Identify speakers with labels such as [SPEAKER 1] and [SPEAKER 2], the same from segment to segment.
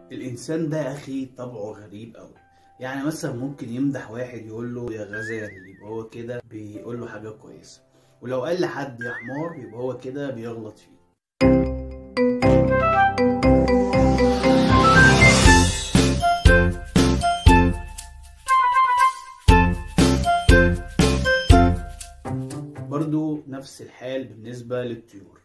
[SPEAKER 1] الانسان ده يا اخي طبعه غريب قوي يعني مثلا ممكن يمدح واحد يقول له يا غزال يبقى هو كده بيقول له حاجه كويسه ولو قال لحد يا حمار يبقى هو كده بيغلط فيه برضو نفس الحال بالنسبة للطيور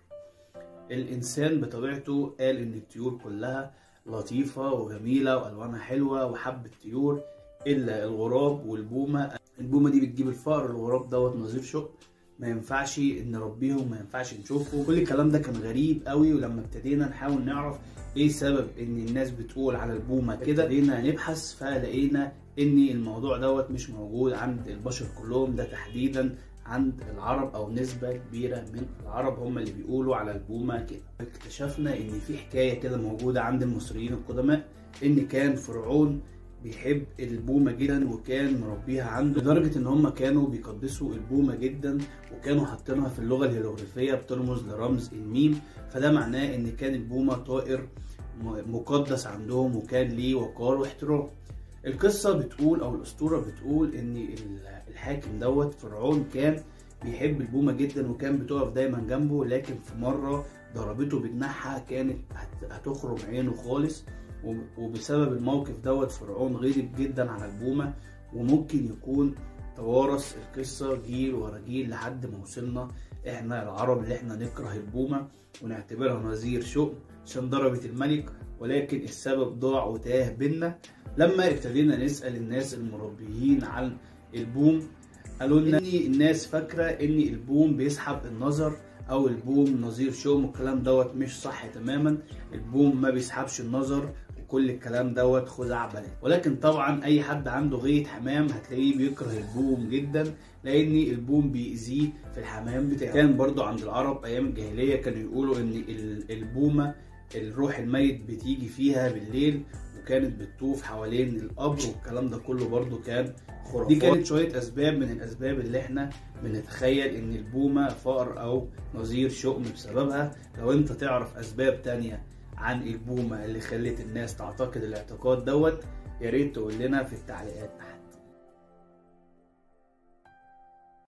[SPEAKER 1] الإنسان بطبيعته قال إن الطيور كلها لطيفة وجميلة وألوانها حلوة وحب الطيور إلا الغراب والبومة البومة دي بتجيب الفقر الغراب دوت نظير شق ما ينفعش نربيهم ما ينفعش نشوفهم كل الكلام ده كان غريب قوي ولما ابتدينا نحاول نعرف ايه سبب ان الناس بتقول على البومة كده ابتدينا نبحث فلقينا ان الموضوع دوت مش موجود عند البشر كلهم ده تحديدا عند العرب او نسبة كبيرة من العرب هم اللي بيقولوا على البومة كده اكتشفنا ان في حكاية كده موجودة عند المصريين القدماء ان كان فرعون بيحب البومة جدا وكان مربيها عنده لدرجة ان هم كانوا بيقدسوا البومة جدا وكانوا حاطينها في اللغة الهيروغليفية بترمز لرمز الميم فده معناه ان كان البومة طائر مقدس عندهم وكان ليه وقار واحترام القصة بتقول او الاسطورة بتقول ان الحاكم دوت فرعون كان بيحب البومة جدا وكان بتقف دايما جنبه لكن في مرة ضربته بجناحها كانت هتخرم عينه خالص وبسبب الموقف دوت فرعون غضب جدا على البومة وممكن يكون توارث القصة جيل ورا جيل لحد ما وصلنا احنا العرب اللي احنا نكره البومة ونعتبرها نظير شؤم عشان ضربت الملك ولكن السبب ضاع وتاه بينا لما ابتدينا نسأل الناس المربيين عن البوم قالوا لنا ان الناس فاكرة ان البوم بيسحب النظر او البوم نظير شوم والكلام دوت مش صح تماما البوم ما بيسحبش النظر وكل الكلام دوت خزعبلات ولكن طبعا اي حد عنده غاية حمام هتلاقيه بيكره البوم جدا لان البوم بيأذيه في الحمام بتاعه كان برضو عند العرب ايام الجاهلية كانوا يقولوا ان البومة الروح الميت بتيجي فيها بالليل وكانت بتطوف حوالين القبر والكلام ده كله برضو كان خرافات دي كانت شوية أسباب من الأسباب اللي احنا بنتخيل إن البومة فقر أو نظير شؤم بسببها لو أنت تعرف أسباب تانية عن البومة اللي خلت الناس تعتقد الاعتقاد دوت يا ريت تقول لنا في التعليقات تحت